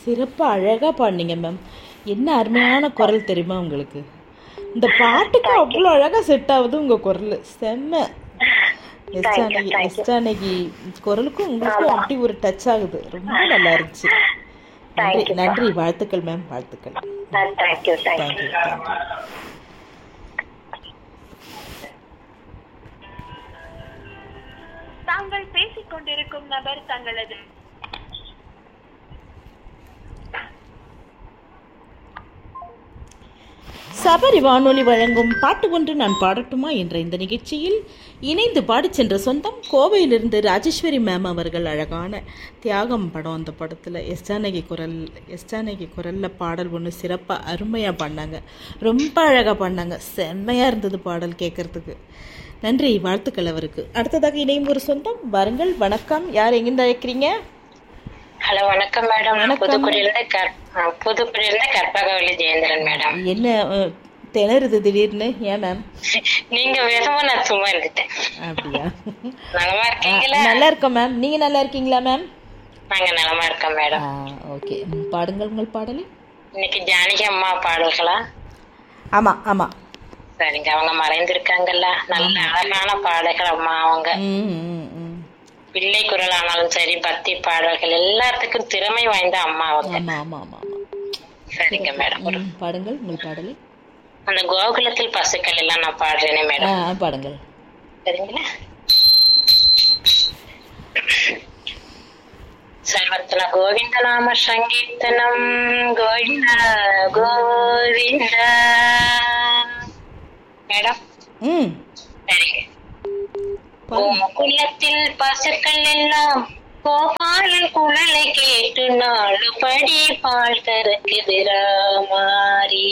சிறப்பாக அழகாக பாடினீங்க மேம் என்ன அருமையான குரல் தெரியுமா உங்களுக்கு இந்த பாட்டுக்கு அவ்வளோ அழகாக செட் ஆகுது உங்கள் குரல் செம்ம எஸ் ஜானகி எஸ் ஜானகி குரலுக்கும் உங்களுக்கும் அப்படி ஒரு டச் ஆகுது ரொம்ப நல்லா இருந்துச்சு நன்றி நன்றி வாழ்த்துக்கள் மேம் வாழ்த்துக்கள் தேங்க்யூ தேங்க்யூ தேங்க்யூ தேங்க்யூ தாங்கள் பேசிக் கொண்டிருக்கும் நபர் தங்களது சபரி வானொலி வழங்கும் பாட்டு ஒன்று நான் பாடட்டுமா என்ற இந்த நிகழ்ச்சியில் இணைந்து பாடிச் சென்ற சொந்தம் கோவையிலிருந்து ராஜேஸ்வரி மேம் அவர்கள் அழகான தியாகம் படம் அந்த படத்தில் எஸ் ஜானகி குரல் எஸ் ஜானகி குரலில் பாடல் ஒன்று சிறப்பாக அருமையாக பாடினாங்க ரொம்ப அழகாக பாடினாங்க செம்மையாக இருந்தது பாடல் கேட்குறதுக்கு நன்றி வாழ்த்துக்கள் அவருக்கு அடுத்ததாக இணையும் ஒரு சொந்தம் வாருங்கள் வணக்கம் யார் எங்கிருந்து அழைக்கிறீங்க ஹலோ வணக்கம் மேடம் நான் வணக்கம். புதுக்குடியிலிருந்து கற் ஆ, புதுக்குடியிலிருந்து கற்பகவல்லி ஜெயேந்திரன் மேடம் என்ன அஹ், திணறுது திடீர்னு ஏன் மேம் நீங்க விதமா நான் சும்மா இருந்துட்டேன் அப்படியா நலமா இருக்கீங்களா நல்லா இருக்கோம் மேம் நீங்கள் நல்லா இருக்கீங்களா மேம் நாங்க நலமா இருக்கோம் மேடம் ஓகே பாடுங்கள் உங்கள் பாடலை இன்னைக்கு ஜானகி அம்மா பாடல்களா ஆமாம் ஆமாம் சரிங்க அவங்க மறைந்திருக்காங்கல்ல நல்ல அழகான பாடல்கள் அம்மா அவங்க ம் ம், ம் பிள்ளை குரல் ஆனாலும் சரி பக்தி பாடல்கள் எல்லாத்துக்கும் திறமை வாய்ந்த அம்மா அவங்க ஆமாம் ஆமாம் ஆமாம் ஆமாம் சரிங்க மேடம் ம், பாடுங்கள் உங்கள் பாடலை அந்த கோகுலத்தில் பசுக்கள் எல்லாம் நான் பாடுறேனே ஆ மேடம் பாடுங்கள் சரிங்களா சர்வத்திர கோவிந்த நாம சங்கீர்த்தனம் கோவிந்த கோவிந்த மேடம் ம் சரிங்க பாருங்க கோகுலத்தில் பசுக்கள் எல்லாம் கோபாலன் குழலை கேட்டு நாலு படி பால் கறக்குது ராமாரி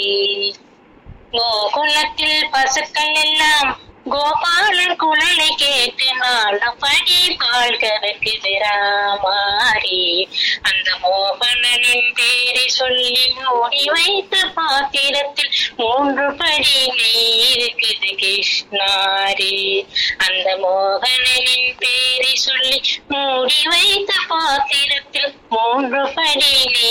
கோகுலத்தில் பசுக்கள் எல்லாம் கோபாலன் குழலை கேட்டு நாலு படி பால் கறக்குது ராமாரி அந்த மோகனனின் பேரை சொல்லி மூடி வைத்த பாத்திரத்தில் மூன்று படி நெய் இருக்குது கிருஷ்ணாரி அந்த மோகனனின் பேரை சொல்லி மூடி வைத்த பாத்திரத்தில் மூன்று படி நெய்